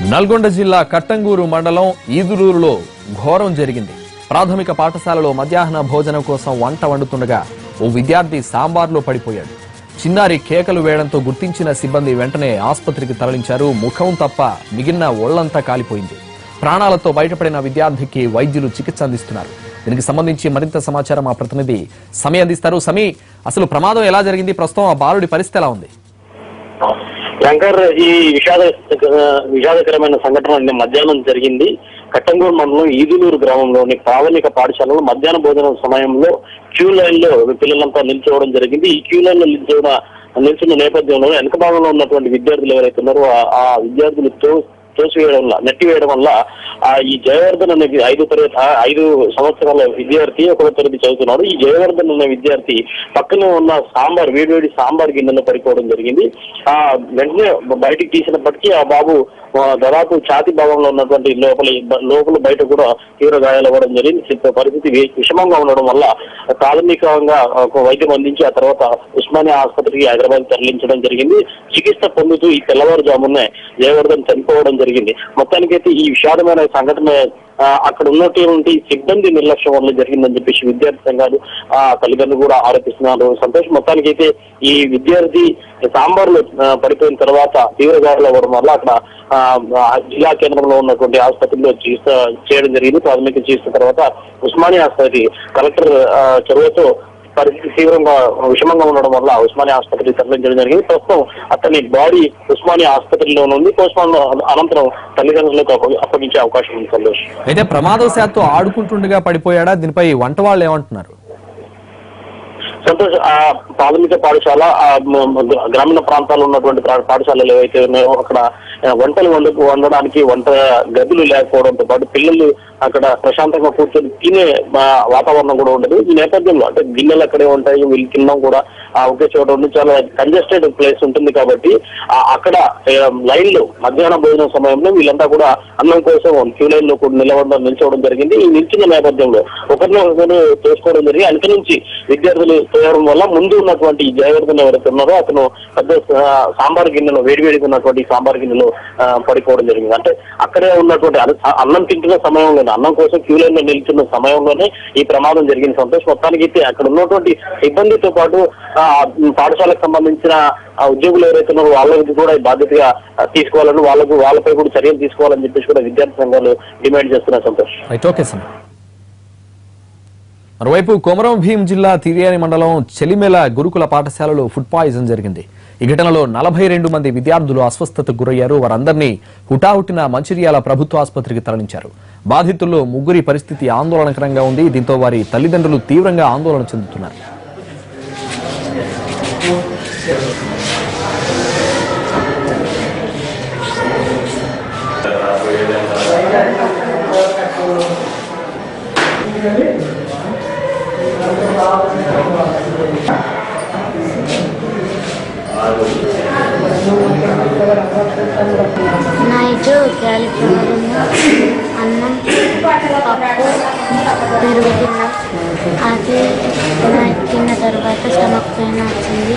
నల్గొండ జిల్లా కట్టంగూరు మండలం ఈదులూరులో ఘోరం జరిగింది ప్రాథమిక పాఠశాలలో మధ్యాహ్న భోజనం కోసం వంట వండుతుండగా ఓ విద్యార్థి సాంబార్లో పడిపోయాడు చిన్నారి కేకలు వేయడంతో గుర్తించిన సిబ్బంది వెంటనే ఆసుపత్రికి తరలించారు ముఖం తప్ప మిగిలిన ఒళ్లంతా కాలిపోయింది ప్రాణాలతో బయటపడిన విద్యార్థికి వైద్యులు చికిత్స అందిస్తున్నారు దీనికి సంబంధించి మరింత సమాచారం మా ప్రతినిధి సమీ అందిస్తారు సమీ అసలు ప్రమాదం ఎలా జరిగింది ప్రస్తుతం ఆ బాలుడి పరిస్థితి ఎలా ఉంది శంకర్ ఈ విషాద విషాదకరమైన సంఘటన నిన్న మధ్యాహ్నం జరిగింది కట్టంగూరు మండలం ఈదులూరు గ్రామంలోని ప్రాథమిక పాఠశాలలో మధ్యాహ్న భోజనం సమయంలో క్యూ లైన్ లో పిల్లలంతా నిల్చోవడం జరిగింది ఈ క్యూ లైన్ లో నిల్చోవడం నిల్చున్న నేపథ్యంలో వెనక భాగంలో ఉన్నటువంటి విద్యార్థులు ఎవరైతే ఉన్నారో ఆ- ఆ విద్యార్థులు తో తోసివేయడం వల్ల నెట్టివేయడం వల్ల ఆ ఈ జయవర్ధన్ అనే వి- ఐదు తరగతి ఆ ఐదు సంవత్సరాల విద్యార్థి ఒకటో తరగతి చదువుతున్నాడు ఈ జయవర్ధన్ అనే విద్యార్థి పక్కనే ఉన్న సాంబార్ వేడివేడి సాంబార్ గిన్నెలో పడిపోవడం జరిగింది ఆ వెంటనే బయటికి తీసినప్పటికీ ఆ బాబు ఆ, దాదాపు ఛాతి భాగంలో ఉన్నటువంటి లోపల లోపల బయట కూడా తీవ్ర గాయాలు అవ్వడం జరిగింది చిత్త పరిస్థితి వి- విషమంగా ఉండడం వల్ల ప్రాథమికంగా ఒక వైద్యం అందించి ఆ తర్వాత ఉస్మానియా ఆసుపత్రికి హైదరాబాద్ తరలించడం జరిగింది చికిత్స పొందుతూ ఈ తెల్లవారుజామునే జయవర్ధన్ చనిపోవడం జరిగింది మొత్తానికైతే ఈ విషాదమైన సంఘటన ఆ, అక్కడ ఉన్నటువంటి సిబ్బంది నిర్లక్ష్యం వల్ల జరిగిందని చెప్పేసి విద్యార్థి సంఘాలు ఆ తల్లిదండ్రులు కూడా ఆరోపిస్తున్నారు సంతోష్ మొత్తానికైతే ఈ విద్యార్థి సాంబార్లో ఆ, పడిపోయిన తర్వాత తీవ్ర గాయాలు అవ్వడం వల్ల అక్కడ ఆ, ఆ, జిల్లా కేంద్రంలో ఉన్నటువంటి ఆసుపత్రిలో చికిత్స చేయడం జరిగింది ప్రాథమిక చికిత్స తర్వాత ఉస్మానియా ఆసుపత్రి కలెక్టర్ ఆ, చొరవతో పరిస్థితి తీవ్రంగా విషమంగా ఉండడం వల్ల ఉస్మానియా ఆసుపత్రికి తరలించడం జరిగింది ప్రస్తుతం అతని బాడీ ఉస్మానియా ఆసుపత్రిలో ఉంది పోస్ట్మార్టం అనంతరం తల్లిదండ్రులకు అప్ప- అప్పగించే అవకాశం ఉంది సంతోష్ అయితే ప్రమాదవశాత్తు ఆడుకుంటుండగా పడిపోయాడా దీనిపై వంట వాళ్ళు ఏమంటున్నారు సంతోష్ ఆ ప్రాథమిక పాఠశాల ఆ మ- మ- గ్రామీణ ప్రాంతాల్లో ఉన్నటువంటి ప్రా- పాఠశాలలు ఏవైతే ఉన్నాయో అక్కడ ఆ, వంటలు వండు వండడానికి వంట గదులు లేకపోవడంతో పాటు పిల్లలు అక్కడ ప్రశాంతంగా కూర్చొని తినే ఆ, వాతావరణం కూడా ఉండదు ఈ నేపథ్యంలో అంటే గిన్నెలు అక్కడే ఉంటాయి వీళ్ళు తినడం కూడా ఆ, ఒకే చోట ఉండి చాలా కంజెస్టెడ్ ప్లేస్ ఉంటుంది కాబట్టి ఆ, అక్కడ లైన్ లో మధ్యాహ్న భోజనం సమయంలో వీళ్ళంతా కూడా అన్నం కోసం క్యూ లైన్ లో కూడా నిలవడం నిల్చోవడం జరిగింది ఈ నిల్చిన నేపథ్యంలో ఒకరిని ఒకరు తోసుకోవడం జరిగి వెనక నుంచి విద్యార్థులు తోయడం వల్ల ముందు ఉన్నటువంటి ఈ జయవర్ధన్ ఎవరైతే ఉన్నారో అతను పెద్ద ఆ, సాంబార్ గిన్నెలో వేడివేడిగా ఉన్నటువంటి సాంబార్ గిన్నెలో ఆ, పడిపోవడం జరిగింది అంటే అక్కడే ఉన్నటువంటి అన్న- అన్నం తింటున్న సమయంలోనే అన్నం కోసం క్యూ లైన్ లో నిల్చున్న సమయంలోనే ఈ ప్రమాదం జరిగింది సంతోష్ మొత్తానికి అయితే అక్కడ ఉన్నటువంటి సిబ్బందితో పాటు ఆ, పాఠశాలకు సంబంధించిన ఆ ఉద్యోగులు ఎవరైతే ఉన్నారో వాళ్ళకి కూడా ఈ బాధ్యతగా ఆ, తీసుకోవాలని వాళ్ళకు వాళ్ళపై కూడా చర్యలు తీసుకోవాలని చెప్పేసి కూడా విద్యార్థి సంఘాలు డిమాండ్ చేస్తున్నారు సంతోష్ రైట్ ఓకే సమీ మరోవైపు కొమరం భీం జిల్లా తిరియాని మండలం చెలిమెల గురుకుల పాఠశాలలో ఫుడ్ పాయిజన్ జరిగింది ఈ ఘటనలో నలభై రెండు మంది విద్యార్థులు అస్వస్థతకు గురయ్యారు వారందరినీ హుటాహుటిన మంచిర్యాల ప్రభుత్వ ఆసుపత్రికి తరలించారు బాధితుల్లో ముగ్గురి పరిస్థితి ఆందోళనకరంగా ఉంది దీంతో వారి తల్లిదండ్రులు తీవ్రంగా ఆందోళన చెందుతున్నారు నైట్ క్యాలిఫ్లవర్ అన్నం పప్పు పెరుగు తిన్నాం అది నైట్ తిన్న తర్వాత స్టమక్ పెయిన్ వచ్చింది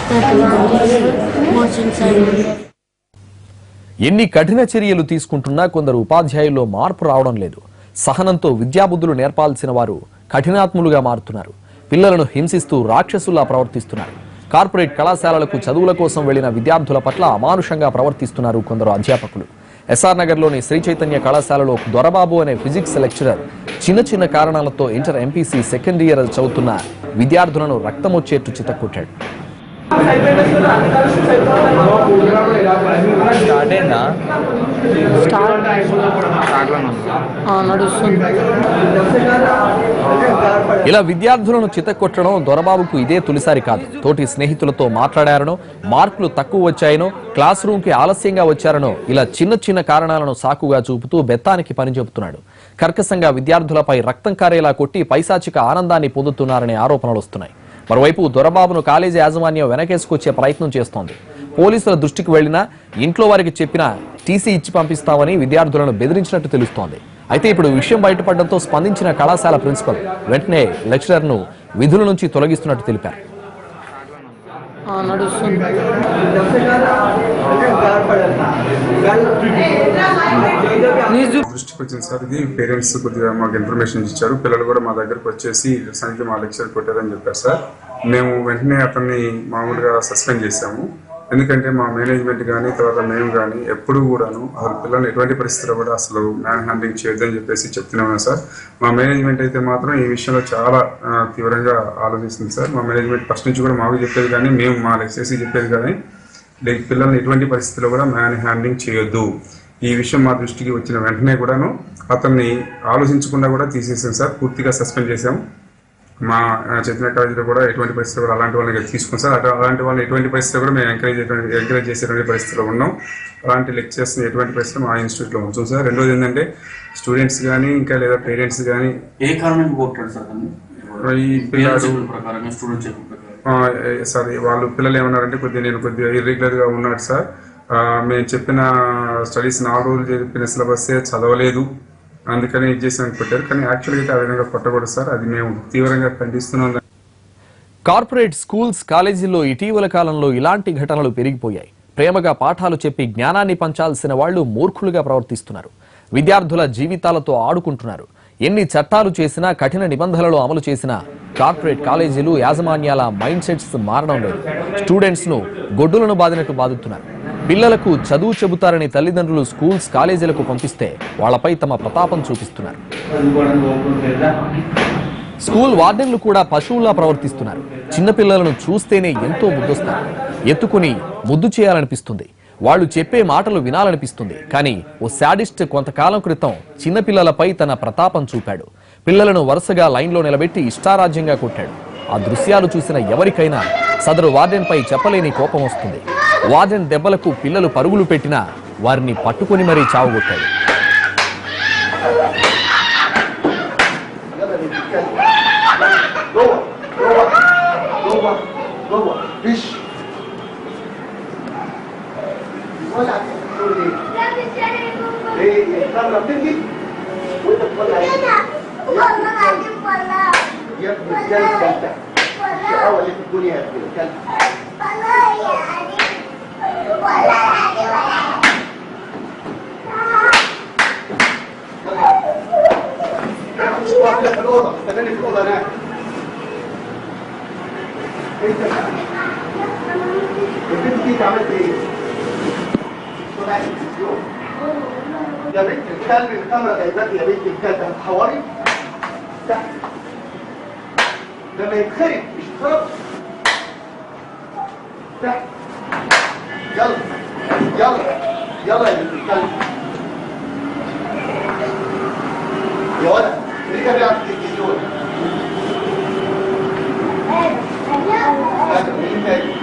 మోషన్స్ అయింది ఎన్ని కఠిన చర్యలు తీసుకుంటున్నా కొందరు ఉపాధ్యాయుల్లో మార్పు రావడం లేదు సహనంతో విద్యాబుద్ధులు నేర్పాల్సిన వారు కఠినాత్ములుగా మారుతున్నారు పిల్లలను హింసిస్తూ రాక్షసుల్లా ప్రవర్తిస్తున్నారు కార్పొరేట్ కళాశాలలకు చదువుల కోసం వెళ్లిన విద్యార్థుల పట్ల అమానుషంగా ప్రవర్తిస్తున్నారు కొందరు అధ్యాపకులు ఎస్ఆర్ నగర్లోని శ్రీ చైతన్య కళాశాలలో దొరబాబు అనే ఫిజిక్స్ లెక్చరర్ చిన్న చిన్న కారణాలతో ఇంటర్ ఎంపీసీ సెకండ్ ఇయర్ చదువుతున్న విద్యార్థులను రక్తమొచ్చేట్టు చితక్కొట్టాడు స్టార్ట్ అయిందా నడుస్తుంది ఇలా విద్యార్థులను చితక్కొట్టడం దొరబాబుకు ఇదే తొలిసారి కాదు తోటి స్నేహితులతో మాట్లాడారనో మార్కులు తక్కువ వచ్చాయనో క్లాస్ రూమ్ కి ఆలస్యంగా వచ్చారనో ఇలా చిన్న చిన్న కారణాలను సాకుగా చూపుతూ బెత్తానికి పని చెబుతున్నాడు కర్కశంగా విద్యార్థులపై రక్తం కారేలా కొట్టి పైశాచిక ఆనందాన్ని పొందుతున్నారనే ఆరోపణలు వస్తున్నాయి మరోవైపు దొరబాబును కాలేజీ యాజమాన్యం వెనకేసుకొచ్చే ప్రయత్నం చేస్తోంది పోలీసుల దృష్టికి వెళ్లినా ఇంట్లో వారికి చెప్పినా టీసీ ఇచ్చి పంపిస్తామని విద్యార్థులను బెదిరించినట్టు తెలుస్తోంది అయితే ఇప్పుడు విషయం బయటపడడంతో స్పందించిన కళాశాల ప్రిన్సిపల్ వెంటనే లెక్చరర్ను విధుల నుంచి తొలగిస్తున్నట్టు తెలిపారు ఆ, నడుస్తుంది న్యూస్ చూ- దృష్టికి వచ్చింది సార్ ఇది పేరెంట్స్ కొద్దిగా మాకు ఇన్ఫర్మేషన్ ఇచ్చారు పిల్లలు కూడా మా దగ్గరకు వచ్చేసి సంగతి మా లెక్చర్ కొట్టారని చెప్పారు సార్ మేము వెంటనే అతన్ని మామూలుగా సస్పెండ్ చేశాము ఎందుకంటే మా మేనేజ్మెంట్ కానీ తర్వాత మేము కానీ ఎప్పుడు కూడాను అసలు పిల్లల్ని ఎటువంటి పరిస్థితుల్లో కూడా అసలు మ్యాన్ హ్యాండింగ్ చేయొద్దని చెప్పేసి చెప్తున్నాము సార్ మా మేనేజ్మెంట్ అయితే మాత్రం ఈ విషయంలో చాలా ఆ, తీవ్రంగా ఆలోచిస్తుంది సార్ మా మేనేజ్మెంట్ ఫస్ట్ నుంచి కూడా మాకు చెప్పేది కానీ మేము మా లెక్చర్స్ చెప్పేది కానీ లైక్ పిల్లల్ని ఎటువంటి పరిస్థితుల్లో కూడా మ్యాన్ హ్యాండింగ్ చేయొద్దు ఈ విషయం మా దృష్టికి వచ్చిన వెంటనే కూడాను అతన్ని ఆలోచించకుండా కూడా తీసేసాం సార్ పూర్తిగా సస్పెండ్ చేసాం మా ఆ, చైతన్య కాలేజీలో కూడా ఎటువంటి పరిస్థితులు కూడా అలాంటి వాళ్ళని తీసుకుని సార్ అటు అలాంటి వాళ్ళని ఎటువంటి పరిస్థితులు కూడా మేము ఎంకరేజ్ ఎంకరేజ్ చేసేటువంటి పరిస్థితిలో ఉన్నాం అలాంటి లెక్చర్స్ని ఎటువంటి పరిస్థితులు మా ఇన్స్టిట్యూట్లో ఉంచాం సార్ రెండోది ఏంటంటే స్టూడెంట్స్ కానీ ఇంకా లేదా పేరెంట్స్ కానీ ఏ కారణం కొట్టాడు సార్ తను ఈ పిల్లలు చెప్పిన ప్రకారంగా స్టూడెంట్ చెప్పిన ప్రకారం ఆ, ఏ, సార్ వాళ్ళు పిల్లలు ఏమన్నారంటే కొద్దిగా నేను కొద్దిగా ఇర్రెగ్యులర్ గా ఉన్నాడు సార్ ఆ, మేము చెప్పిన స్టడీస్ నాలుగు రోజులు చెప్పిన సిలబస్ చదవలేదు అందుకని ఇది చేసి పెట్టారు కానీ యాక్చువల్గా అయితే ఆ విధంగా కొట్టకూడదు సార్ అది మేము తీవ్రంగా ఖండిస్తున్నాం కార్పొరేట్ స్కూల్స్ కాలేజీల్లో ఇటీవల కాలంలో ఇలాంటి ఘటనలు పెరిగిపోయాయి ప్రేమగా పాఠాలు చెప్పి జ్ఞానాన్ని పంచాల్సిన వాళ్ళు మూర్ఖులుగా ప్రవర్తిస్తున్నారు విద్యార్థుల జీవితాలతో ఆడుకుంటున్నారు ఎన్ని చట్టాలు చేసినా కఠిన నిబంధనలు అమలు చేసినా కార్పొరేట్ కాలేజీలు యాజమాన్యాల మైండ్ సెట్స్ మారడం లేదు స్టూడెంట్స్ ను గొడ్డులను బాదినట్టు బాదుతున్నారు పిల్లలకు చదువు చెబుతారని తల్లిదండ్రులు స్కూల్స్ కాలేజీలకు పంపిస్తే వాళ్లపై తమ ప్రతాపం చూపిస్తున్నారు స్కూల్ వార్డెన్లు కూడా పశువుల్లా ప్రవర్తిస్తున్నారు చిన్నపిల్లలను చూస్తేనే ఎంతో ముద్దొస్తారు ఎత్తుకుని ముద్దు చేయాలనిపిస్తుంది వాళ్ళు చెప్పే మాటలు వినాలనిపిస్తుంది కానీ ఓ శాడిస్ట్ కొంతకాలం క్రితం చిన్నపిల్లలపై తన ప్రతాపం చూపాడు పిల్లలను వరుసగా లైన్లో నిలబెట్టి ఇష్టారాజ్యంగా కొట్టాడు ఆ దృశ్యాలు చూసిన ఎవరికైనా సదరు వార్డెన్పై చెప్పలేని కోపం వస్తుంది వార్డెన్ దెబ్బలకు పిల్లలు పరుగులు పెట్టినా వారిని పట్టుకుని మరీ చావుగొట్టాడు يا بنت الكلب الكاميرا جايباك يا بنت الكلب هتحوري ده لما يتخرب مش يتخرب ده يلا يلا يلا يا بنت الكلب يا ولد رجع بيع التلفزيون هذا مين تاني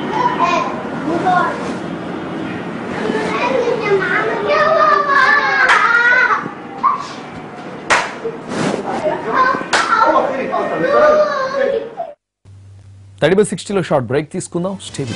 هو خيرك اصلا తడిబ సిక్స్టీలో షార్ట్ బ్రేక్ తీసుకుందాం స్టేబుల్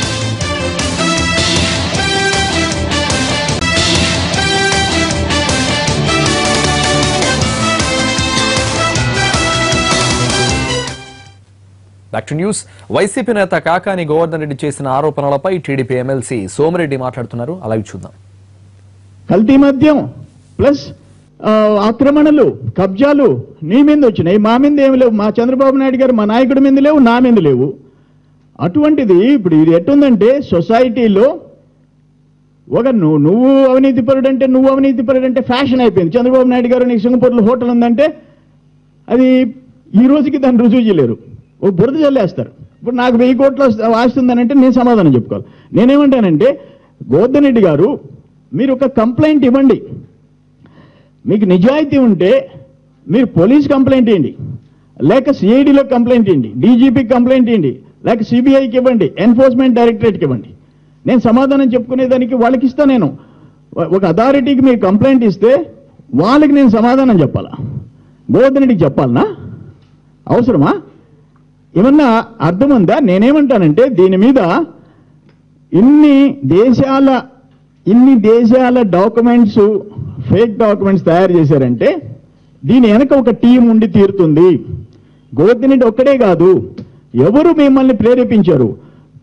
బ్యాక్ టు న్యూస్ వైసీపీ నేత కాకాని గోవర్ధన్ రెడ్డి చేసిన ఆరోపణలపై టీడీపీ ఎమ్మెల్సీ సోమిరెడ్డి మాట్లాడుతున్నారు అలాగే చూద్దాం కల్తీ మద్యం ప్లస్ ఆ, ఆక్రమణలు కబ్జాలు నీ మీద వచ్చినాయి మా మీద ఏమి లేవు మా చంద్రబాబు నాయుడు గారు మా నాయకుడి మీద లేవు నా మీద లేవు అటువంటిది ఇప్పుడు ఇది ఎట్టుందంటే సొసైటీలో ఒక నువ్వు నువ్వు అవినీతి పరుడు అంటే నువ్వు అవినీతి పరుడు అంటే ఫ్యాషన్ అయిపోయింది చంద్రబాబు నాయుడు గారు నీకు సింగపూర్లో హోటల్ ఉందంటే అది ఈ రోజుకి దాన్ని రుజువు చేయలేరు ఓ బురద చల్లేస్తారు ఇప్పుడు నాకు వెయ్యి కోట్ల ఆస్తి ఉందనంటే నేను సమాధానం చెప్పుకోవాలి నేనేమంటానంటే గోవర్ధన్ రెడ్డి గారు మీరు ఒక కంప్లైంట్ ఇవ్వండి మీకు నిజాయితీ ఉంటే మీరు పోలీస్ కంప్లైంట్ ఇవ్వండి లేక సిఐడిలో కంప్లైంట్ ఇవ్వండి డీజీపీకి కంప్లైంట్ ఇవ్వండి లేక సిబిఐకి ఇవ్వండి ఎన్ఫోర్స్మెంట్ డైరెక్టరేట్కి ఇవ్వండి నేను సమాధానం చెప్పుకునేదానికి వాళ్ళకి ఇస్తా నేను ఒక అథారిటీకి మీరు కంప్లైంట్ ఇస్తే వాళ్ళకి నేను సమాధానం చెప్పాలా గోవర్ధన్ రెడ్డికి చెప్పాలనా అవసరమా ఏమన్నా అర్థం ఉందా నేనేమంటానంటే దీని మీద ఇన్ని దేశాల ఇన్ని దేశాల డాక్యుమెంట్స్ ఫేక్ డాక్యుమెంట్స్ తయారు చేశారంటే దీని వెనక ఒక టీం ఉండి తీరుతుంది గోవర్ధన్ రెడ్డి ఒక్కడే కాదు ఎవరు మిమ్మల్ని ప్రేరేపించారు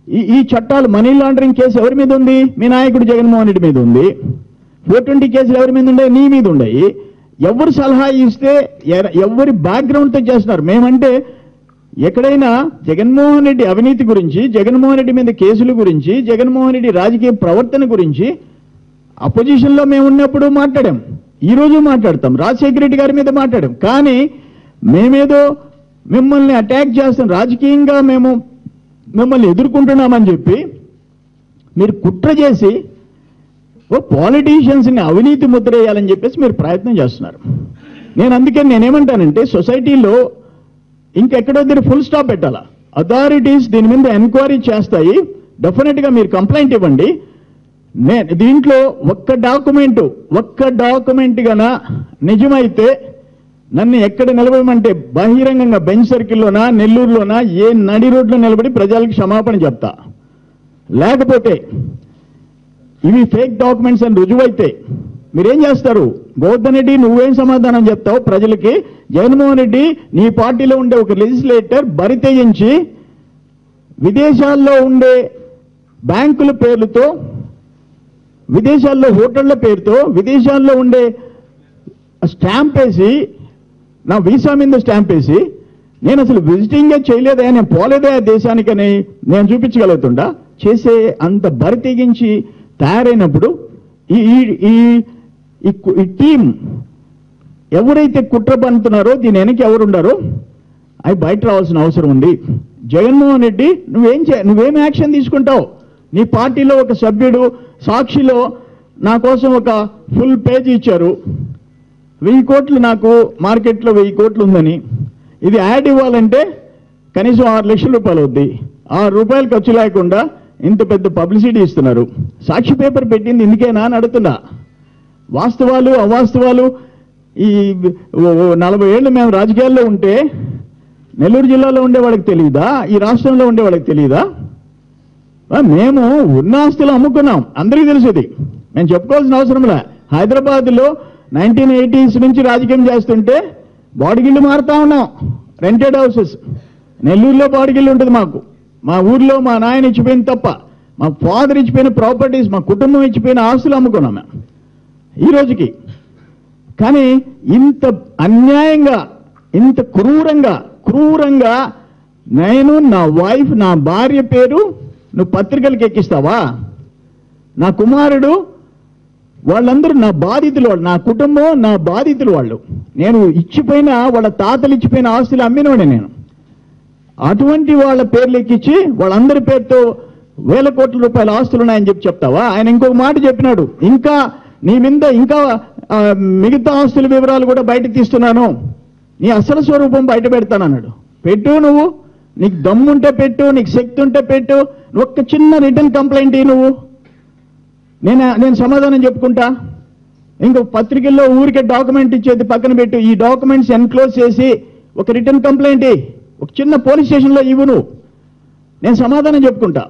ఈ ఈ చట్టాలు మనీ లాండరింగ్ కేసు ఎవరి మీద ఉంది మీ నాయకుడు జగన్మోహన్ రెడ్డి మీద ఉంది ఫోర్ ట్వంటీ కేసులు ఎవరి మీద ఉండే నీ మీద ఉన్నాయి ఎవరు సలహా ఇస్తే ఎర- ఎవరి బ్యాక్గ్రౌండ్తో చేస్తున్నారు మేమంటే ఎక్కడైనా జగన్మోహన్ రెడ్డి అవినీతి గురించి జగన్మోహన్ రెడ్డి మీద కేసుల గురించి జగన్మోహన్ రెడ్డి రాజకీయ ప్రవర్తన గురించి అపోజిషన్లో మేము ఉన్నప్పుడు మాట్లాడాం ఈ రోజు మాట్లాడతాం రాజశేఖర రెడ్డి గారి మీద మాట్లాడాం కానీ మేమేదో మిమ్మల్ని అటాక్ చేస్తాం రాజకీయంగా మేము మిమ్మల్ని ఎదుర్కొంటున్నామని చెప్పి మీరు కుట్ర చేసి ఓ పాలిటీషియన్స్ని అవినీతి ముద్ర వేయాలని చెప్పేసి మీరు ప్రయత్నం చేస్తున్నారు నేను అందుకే నేనేమంటానంటే సొసైటీలో ఇంకెక్కడో దీన్ని ఫుల్ స్టాప్ పెట్టాలా అథారిటీస్ దీని మీద ఎంక్వైరీ చేస్తాయి డెఫినెట్గా మీరు కంప్లైంట్ ఇవ్వండి నే దీంట్లో ఒక్క డాక్యుమెంట్ ఒక్క డాక్యుమెంట్ గన నిజమైతే నన్ను ఎక్కడ నిలబడమంటే బహిరంగంగా బెంచ్ సర్కిల్లోనా నెల్లూరులోనా ఏ నడి రోడ్లో నిలబడి ప్రజలకు క్షమాపణ చెప్తా లేకపోతే ఇవి ఫేక్ డాక్యుమెంట్స్ అని రుజువైతే మీరేం చేస్తారు గౌతమ్ రెడ్డి నువ్వేం సమాధానం చెప్తావు ప్రజలకి జగన్మోహన్ రెడ్డి నీ పార్టీలో ఉండే ఒక లెజిస్లేటర్ బరి తెగించి విదేశాల్లో ఉండే బ్యాంకుల పేర్లతో విదేశాల్లో హోటళ్ల పేరుతో విదేశాల్లో ఉండే స్టాంప్ వేసి నా వీసా మీద స్టాంప్ వేసి నేను అసలు విజిటింగే చేయలేదా నేను పోలేదా ఆ దేశానికని నేను చూపించగలుగుతుండా చేసే అంత బరి తెగించి తయారైనప్పుడు ఈ ఈ- ఈ ఈ కు- ఈ టీం ఎవరైతే కుట్ర పన్నుతున్నారో దీని వెనక ఎవరుండారో అవి బయట రావాల్సిన అవసరం ఉంది జగన్మోహన్ రెడ్డి నువ్వేం చే నువ్వేం యాక్షన్ తీసుకుంటావు నీ పార్టీలో ఒక సభ్యుడు సాక్షిలో నా కోసం ఒక ఫుల్ పేజ్ ఇచ్చారు వెయ్యి కోట్లు నాకు మార్కెట్లో వెయ్యి కోట్లు ఉందని ఇది యాడ్ ఇవ్వాలంటే కనీసం ఆరు లక్షల రూపాయలు అవుద్ది ఆరు రూపాయలు ఖర్చు లేకుండా ఇంత పెద్ద పబ్లిసిటీ ఇస్తున్నారు సాక్షి పేపర్ పెట్టింది ఇందుకేనా అని అడుగుతున్నా వాస్తవాలు అవాస్తవాలు ఈ ఓ- ఓ నలభై ఏళ్ళు మేము రాజకీయాల్లో ఉంటే నెల్లూరు జిల్లాలో ఉండే వాళ్ళకి తెలియదా ఈ రాష్ట్రంలో ఉండే వాళ్ళకి తెలియదా ఆ, మేము ఉన్న ఆస్తులు అమ్ముకున్నాం అందరికీ తెలుసు ఇది మేము చెప్పుకోవాల్సిన అవసరంలే హైదరాబాద్లో నైన్టీన్ ఎయిటీస్ నుంచి రాజకీయం చేస్తుంటే బాడిగిళ్ళు మారుతా ఉన్నాం రెంటెడ్ హౌసెస్ నెల్లూరులో బాడిగిళ్ళు ఉంటుంది మాకు మా ఊర్లో మా నాయన ఇచ్చిపోయింది తప్ప మా ఫాదర్ ఇచ్చిపోయిన ప్రాపర్టీస్ మా కుటుంబం ఇచ్చిపోయిన ఆస్తులు అమ్ముకున్నాం మేము ఈ రోజుకి కానీ ఇంత అన్యాయంగా ఇంత క్రూరంగా క్రూరంగా నేను నా వైఫ్ నా భార్య పేరు నువ్వు పత్రికలకు ఎక్కిస్తావా నా కుమారుడు వాళ్ళందరూ నా బాధితులు వాళ్ళు నా కుటుంబం నా బాధితులు వాళ్ళు నేను ఇచ్చిపోయిన వాళ్ళ తాతలు ఇచ్చిపోయిన ఆస్తులు అమ్మినవాడే నేను అటువంటి వాళ్ళ పేర్లు ఎక్కించి వాళ్ళందరి పేరుతో వేల కోట్ల రూపాయల ఆస్తులు ఉన్నాయని చెప్పి చెప్తావా ఆయన ఇంకొక మాట చెప్పినాడు ఇంకా నీ మీద ఇంకా ఆ, మిగతా ఆస్తుల వివరాలు కూడా బయట తీస్తున్నాను నీ అసలు స్వరూపం బయట పెడతానన్నాడు పెట్టు నువ్వు నీకు దమ్ముంటే పెట్టు నీకు శక్తి ఉంటే పెట్టు ఒక్క చిన్న రిటర్న్ కంప్లైంట్ ఇయ్యి నువ్వు నేను నేను సమాధానం చెప్పుకుంటా ఇంకో పత్రికల్లో ఊరికే డాక్యుమెంట్ ఇచ్చేది పక్కన పెట్టు ఈ డాక్యుమెంట్స్ ఎన్క్లోజ్ చేసి ఒక రిటర్న్ కంప్లైంట్ ఇయ్యి. ఒక చిన్న పోలీస్ స్టేషన్లో ఇవ్వు నువ్వు నేను సమాధానం చెప్పుకుంటా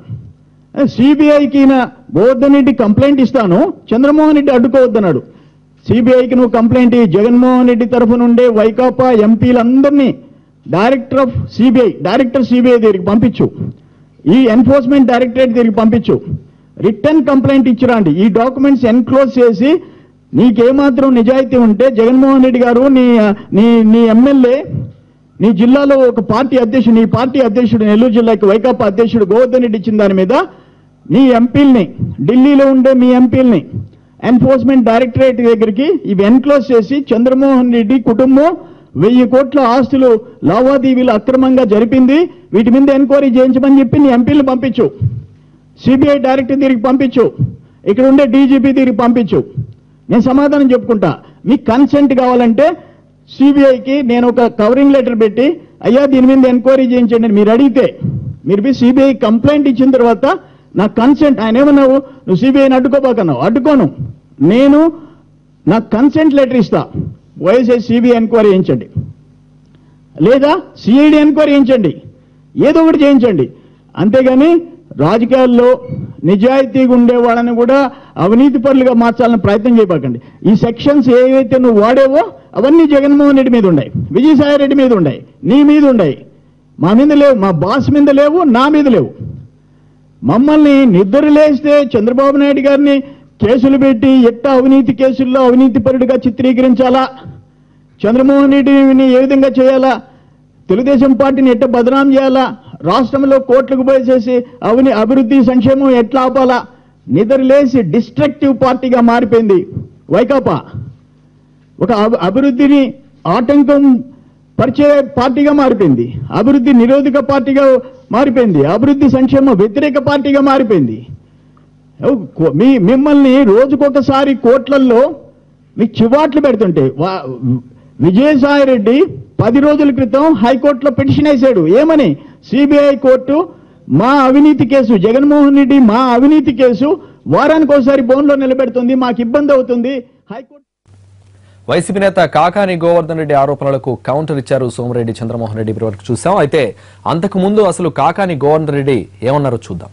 సిబిఐకి గోవర్ధన్ రెడ్డి కంప్లైంట్ ఇస్తాను చంద్రమోహన్ రెడ్డి అడ్డుకోవద్దన్నాడు సిబిఐకి నువ్వు కంప్లైంట్ ఇయ్యి. జగన్మోహన్ రెడ్డి తరఫు నుండే వైకాపా ఎంపీలందరినీ director of CBI director CBI దగ్గరికి పంపించు ఈ ఎన్ఫోర్స్మెంట్ డైరెక్టరేట్ దగ్గరికి పంపించు రిటర్న్ కంప్లైంట్ ఇచ్చిరండి ఈ డాక్యుమెంట్స్ ఎన్క్లోజ్ చేసి నీకేమాత్రం నిజాయితీ ఉంటే జగన్మోహన్ రెడ్డి గారు నీ నీ నీ ఎమ్మెల్యే నీ జిల్లాలో ఒక పార్టీ అధ్యక్షుడు నీ పార్టీ అధ్యక్షుడు నెల్లూరు జిల్లాకి వైకాపా అధ్యక్షుడు గోవర్ధన్ రెడ్డి ఇచ్చిన దాని మీద నీ ఎంపీల్ని ఢిల్లీలో ఉండే మీ ఎంపీల్ని ఎన్ఫోర్స్మెంట్ డైరెక్టరేట్ దగ్గరికి ఇవి ఎన్క్లోజ్ చేసి చంద్రమోహన్ రెడ్డి కుటుంబం వెయ్యి కోట్ల ఆస్తులు లావాదేవీలు అక్రమంగా జరిపింది వీటి మీద ఎంక్వైరీ చేయించమని చెప్పి నీ ఎంపీలు పంపించు సిబిఐ డైరెక్టర్ దగ్గరికి పంపించు ఇక్కడ ఉండే డీజీపీ దగ్గరికి పంపించు నేను సమాధానం చెప్పుకుంటా మీకు కన్సెంట్ కావాలంటే సిబిఐకి నేను ఒక కవరింగ్ లెటర్ పెట్టి అయ్యా దీని మీద ఎంక్వైరీ చేయించండి అని మీరు అడిగితే మీరు పోయి సిబిఐ కంప్లైంట్ ఇచ్చిన తర్వాత నా కన్సెంట్ ఆయన ఏమన్నావు నువ్వు సిబిఐని అడ్డుకోబాకన్నావు అడ్డుకోను నేను నా కన్సెంట్ లెటర్ ఇస్తా వైఎస్ఐ సిబిఐ ఎంక్వైరీ చేయించండి లేదా సిఐడి ఎంక్వైరీ చేయించండి ఏదో ఒకటి చేయించండి అంతేగాని రాజకీయాల్లో నిజాయితీగా ఉండే వాళ్ళని కూడా అవినీతి పరులుగా మార్చాలని ప్రయత్నం చేయబాకండి ఈ సెక్షన్స్ ఏవైతే నువ్వు వాడేవో అవన్నీ జగన్మోహన్ రెడ్డి మీద ఉన్నాయి విజయసాయి రెడ్డి మీద ఉన్నాయి నీ మీద ఉన్నాయి మా మీద లేవు మా బాస్ మీద లేవు నా మీద లేవు మమ్మల్ని నిద్ర లేస్తే చంద్రబాబు నాయుడు గారిని కేసులు పెట్టి ఎట్ట అవినీతి కేసుల్లో అవినీతి పరుడుగా చిత్రీకరించాలా చంద్రమోహన్ రెడ్డిని ఏ విధంగా చేయాలా తెలుగుదేశం పార్టీని ఎట్ట బదనాం చేయాలా రాష్ట్రంలో కోట్లకు పోసేసి అవిని అభివృద్ధి సంక్షేమం ఎట్లా ఆపాలా నిద్ర లేసి డిస్ట్రక్టివ్ పార్టీగా మారిపోయింది వైకాపా ఒక అభి- అభివృద్ధిని ఆటంకం పరిచే పార్టీగా మారిపోయింది అభివృద్ధి నిరోధక పార్టీగా మారిపోయింది అభివృద్ధి సంక్షేమ వ్యతిరేక పార్టీగా మారిపోయింది ఎవ్- కో- మీ మిమ్మల్ని రోజుకొకసారి కోట్లల్లో మీకు చివాట్లు పెడుతుంటే వా- విజయసాయి రెడ్డి పది రోజుల క్రితం హైకోర్టులో పిటిషన్ వేశాడు ఏమని సిబిఐ కోర్టు మా అవినీతి కేసు జగన్మోహన్ రెడ్డి మా అవినీతి కేసు వారానికి ఒకసారి బోన్లో నిలబెడుతుంది మాకు ఇబ్బంది అవుతుంది హైకోర్టు వైసీపీ నేత కాకాని గోవర్ధన్ రెడ్డి ఆరోపణలకు కౌంటర్ ఇచ్చారు సోమిరెడ్డి చంద్రమోహన్ రెడ్డి ఇప్పటివరకు చూసాం అయితే అంతకు ముందు అసలు కాకాని గోవర్ధన్ రెడ్డి ఏమన్నారో చూద్దాం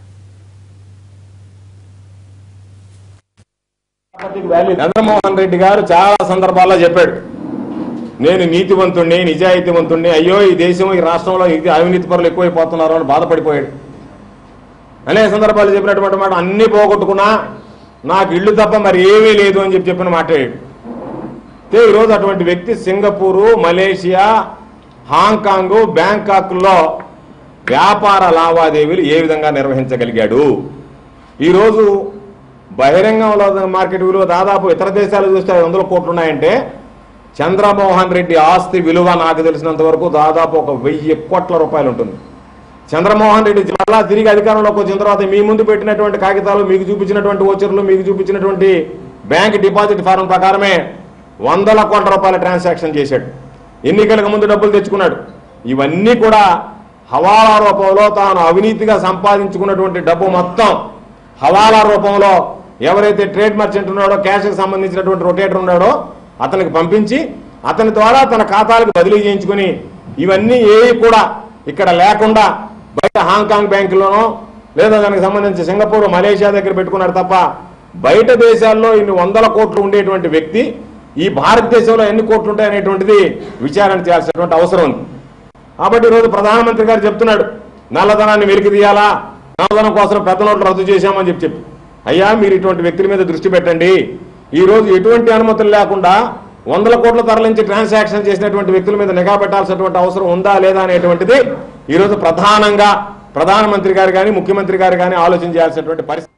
చంద్రమోహన్ రెడ్డి గారు చాలా సందర్భాల్లో చెప్పాడు నేను నీతివంతుణ్ణి నిజాయితీవంతుణ్ణి అయ్యో ఈ దేశం ఈ రాష్ట్రంలో ఇది అవినీతి పరులు ఎక్కువైపోతున్నారు అని బాధపడిపోయాడు అనేక సందర్భాలు చెప్పినటువంటి మాట అన్ని పోగొట్టుకున్నా నాకు ఇల్లు తప్ప మరి ఏమీ లేదు అని చెప్పి చెప్పిన మాట్లాడాడు అయితే ఈరోజు అటువంటి వ్యక్తి సింగపూరు మలేషియా హాంకాంగ్ బ్యాంకాక్లో వ్యాపార లావాదేవీలు ఏ విధంగా నిర్వహించగలిగాడు ఈరోజు బహిరంగంలో మార్కెట్ విలువ దాదాపు ఇతర దేశాలు చూస్తే ఐదు వందల కోట్లు ఉన్నాయంటే చంద్రమోహన్ రెడ్డి ఆస్తి విలువ నాకు తెలిసినంత వరకు దాదాపు ఒక వెయ్యి కోట్ల రూపాయలు ఉంటుంది చంద్రమోహన్ రెడ్డి జిల్లా తిరిగి అధికారంలోకి వచ్చిన తర్వాత మీ ముందు పెట్టినటువంటి కాగితాలు మీకు చూపించినటువంటి ఓచర్లు మీకు చూపించినటువంటి బ్యాంక్ డిపాజిట్ ఫారం ప్రకారమే వందల కోట్ల రూపాయల ట్రాన్సాక్షన్ చేశాడు ఎన్నికలకు ముందు డబ్బులు తెచ్చుకున్నాడు ఇవన్నీ కూడా హవాలా రూపంలో తాను అవినీతిగా సంపాదించుకున్నటువంటి డబ్బు మొత్తం హవాలా రూపంలో ఎవరైతే ట్రేడ్ మర్చెంట్ ఉన్నాడో క్యాష్కి సంబంధించినటువంటి రొటేటర్ ఉన్నాడో అతనికి పంపించి అతని ద్వారా తన ఖాతాలకు బదిలీ చేయించుకుని ఇవన్నీ ఏవి కూడా ఇక్కడ లేకుండా బయట హాంకాంగ్ బ్యాంకులోనో లేదా దానికి సంబంధించి సింగపూర్ మలేషియా దగ్గర పెట్టుకున్నారు తప్ప బయట దేశాల్లో ఇన్ని వందల కోట్లు ఉండేటువంటి వ్యక్తి ఈ భారతదేశంలో ఎన్ని కోట్లు ఉంటాయనేటువంటిది విచారణ చేయాల్సినటువంటి అవసరం ఉంది కాబట్టి ఈరోజు ప్రధానమంత్రి గారు చెప్తున్నాడు నల్లధనాన్ని వెలికి తీయాలా నల్లధనం కోసం పెద్ద నోట్లు రద్దు చేశామని చెప్పి చెప్పి అయ్యా మీరు ఇటువంటి వ్యక్తుల మీద దృష్టి పెట్టండి ఈ రోజు ఎటువంటి అనుమతులు లేకుండా వందల కోట్ల తరలించి ట్రాన్సాక్షన్ చేసినటువంటి వ్యక్తుల మీద నిఘా పెట్టాల్సినటువంటి అవసరం ఉందా లేదా అనేటువంటిది ఈ రోజు ప్రధానంగా ప్రధానమంత్రి గారు కానీ ముఖ్యమంత్రి గారు కానీ ఆలోచన చేయాల్సినటువంటి పరిస్థితి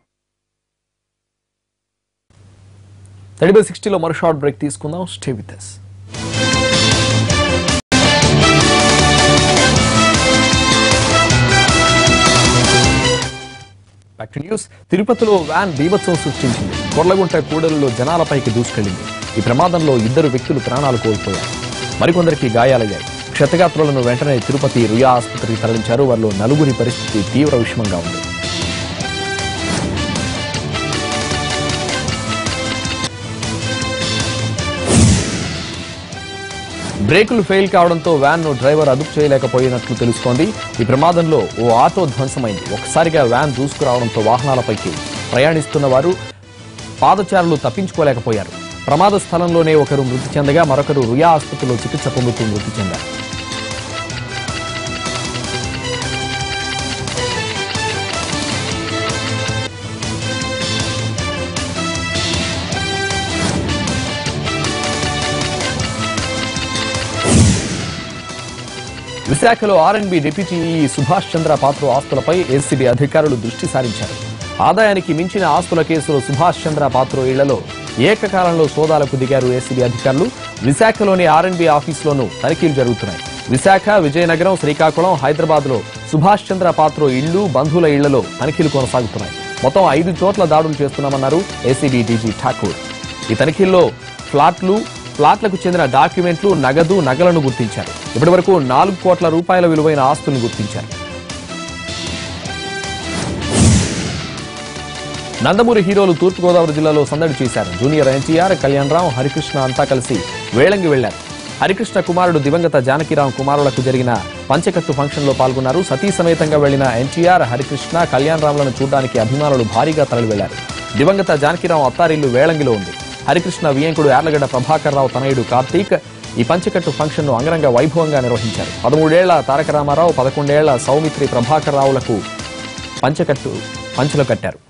థర్టీ సిక్స్టీలో మరో షార్ట్ బ్రేక్ తీసుకుందాం stay with us. Back to news తిరుపతిలో వ్యాన్ బీభత్సం సృష్టించింది కొర్లగుంట కూడలిలో జనాలపైకి దూసుకెళ్లింది ఈ ప్రమాదంలో ఇద్దరు వ్యక్తులు ప్రాణాలు కోల్పోయారు మరికొందరికి గాయాలయ్యాయి క్షతగాత్రులను వెంటనే తిరుపతి రుయా ఆసుపత్రికి తరలించారు వారిలో నలుగురి పరిస్థితి తీవ్ర విషమంగా ఉంది బ్రేకులు ఫెయిల్ కావడంతో వ్యాన్ ను డ్రైవర్ అదుపు చేయలేకపోయినట్లు తెలుస్తోంది ఈ ప్రమాదంలో ఓ ఆటో ధ్వంసమైంది ఒకసారిగా వ్యాన్ దూసుకురావడంతో వాహనాలపైకి ప్రయాణిస్తున్న వారు పాదచారులు తప్పించుకోలేకపోయారు ప్రమాద స్థలంలోనే ఒకరు మృతి చెందగా మరొకరు రుయా ఆసుపత్రిలో చికిత్స పొందుతూ మృతి చెందారు విశాఖలో ఆర్ఎన్బి డిప్యూటీ ఈ సుభాష్ చంద్ర పాత్ర ఆస్తులపై ఏసీబీ అధికారులు దృష్టి సారించారు ఆదాయానికి మించిన ఆస్తుల కేసులో సుభాష్ చంద్ర పాత్ర ఇళ్లలో ఏకకాలంలో సోదాలకు దిగారు ఏసీబీ అధికారులు విశాఖలోని ఆర్ఎన్బి ఆఫీసులోనూ తనిఖీలు జరుగుతున్నాయి విశాఖ విజయనగరం శ్రీకాకుళం హైదరాబాద్ లో సుభాష్ చంద్ర పాత్ర ఇళ్లు బంధువుల ఇళ్లలో తనిఖీలు కొనసాగుతున్నాయి మొత్తం ఐదు చోట్ల దాడులు చేస్తున్నామన్నారు ఏసీబీ డీజీ ఠాకూర్ ఈ తనిఖీల్లో ఫ్లాట్లు ఫ్లాట్లకు చెందిన డాక్యుమెంట్లు నగదు నగలను గుర్తించారు ఇప్పటి వరకు నాలుగు కోట్ల రూపాయల విలువైన ఆస్తులను గుర్తించారు నందమూరి హీరోలు తూర్పుగోదావరి జిల్లాలో సందడి చేశారు జూనియర్ ఎన్టీఆర్ కళ్యాణ్ రావు హరికృష్ణ అంతా కలిసి వేళంగి వెళ్లారు హరికృష్ణ కుమారుడు దివంగత జానకిరాం కుమారులకు జరిగిన పంచకట్టు ఫంక్షన్ లో పాల్గొన్నారు సతీ సమేతంగా వెళ్లిన ఎన్టీఆర్ హరికృష్ణ కళ్యాణ్ రామ్లను చూడడానికి అభిమానులు భారీగా తరలి వెళ్లారు దివంగత జానకిరాం అత్తారిల్లు వేళంగిలో ఉంది హరికృష్ణ వియంకుడు యార్లగడ్డ ప్రభాకర్ రావు తనయుడు కార్తీక్ ఈ పంచకట్టు ఫంక్షన్ ను అంగరంగ వైభవంగా నిర్వహించారు పదమూడేళ్ల తారక రామారావు పదకొండేళ్ల సౌమిత్రి ప్రభాకర్ రావులకు పంచకట్టు పంచలో కట్టారు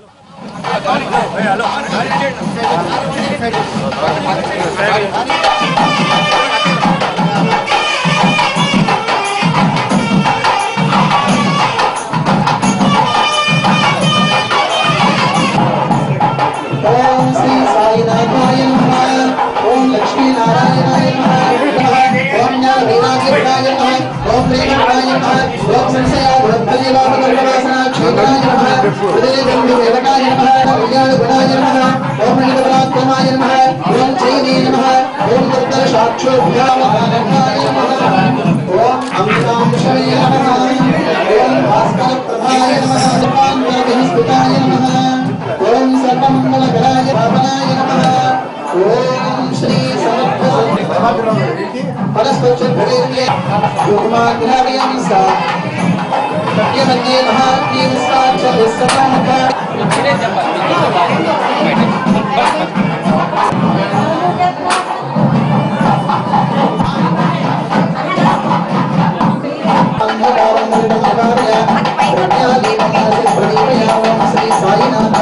ఓం శ్రీ సాయినాథాయ నమః ఓం లక్ష్మీ నారాయణాయ నమః ఓం జ్ఞానవైరాగ్యప్రాయ నమః ఓం ప్రేమప్రాయ నమః ఓం సంశయ భక్తజీవాపకల్పవాసన క్షేత్రాయ నమః హృదయగంధు దేవతాయ నమః కళ్యాణ గుణాయ నమః ఓం నిగమరాక్రమాయ నమః ఓం చైనే నమః ఓం ఉత్తర సాక్షోభ్యామహాయ నమః ఓం అమృతాంశయ నమః ఓం భాస్కర ప్రభాయ నమః దీపాంతరవిస్మృతాయ నమః ఓం సర్వమంగళకరాయ భావనాయ నమః ఓం శ్రీ సమర్థ పరస్పచ్చర్భవేర్య యోగమాగ్రహయం సా సత్యమన్యే మహాత్మ్యం సాక్ష విశ్వకామక శ్రీ సాయినాథ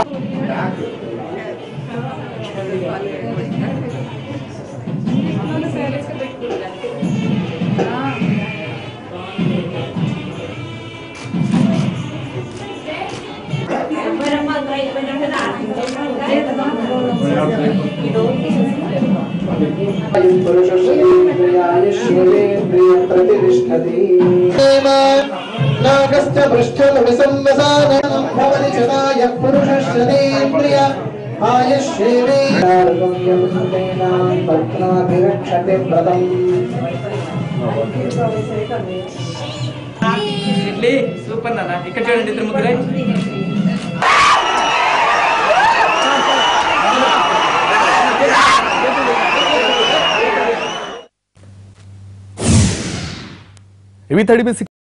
నాగశ్చ పృష్ఠలవిసంవసానం భవతి చదాయ పురుషశ్చదేంద్రియ ఆయుష్యేవేనాభిరక్షతే వ్రతం ఇడ్లీ సూపర్ నాన్న ఇక్కడ చూడండి ఇద్దరు ముగ్గురే ఇవి తడిపి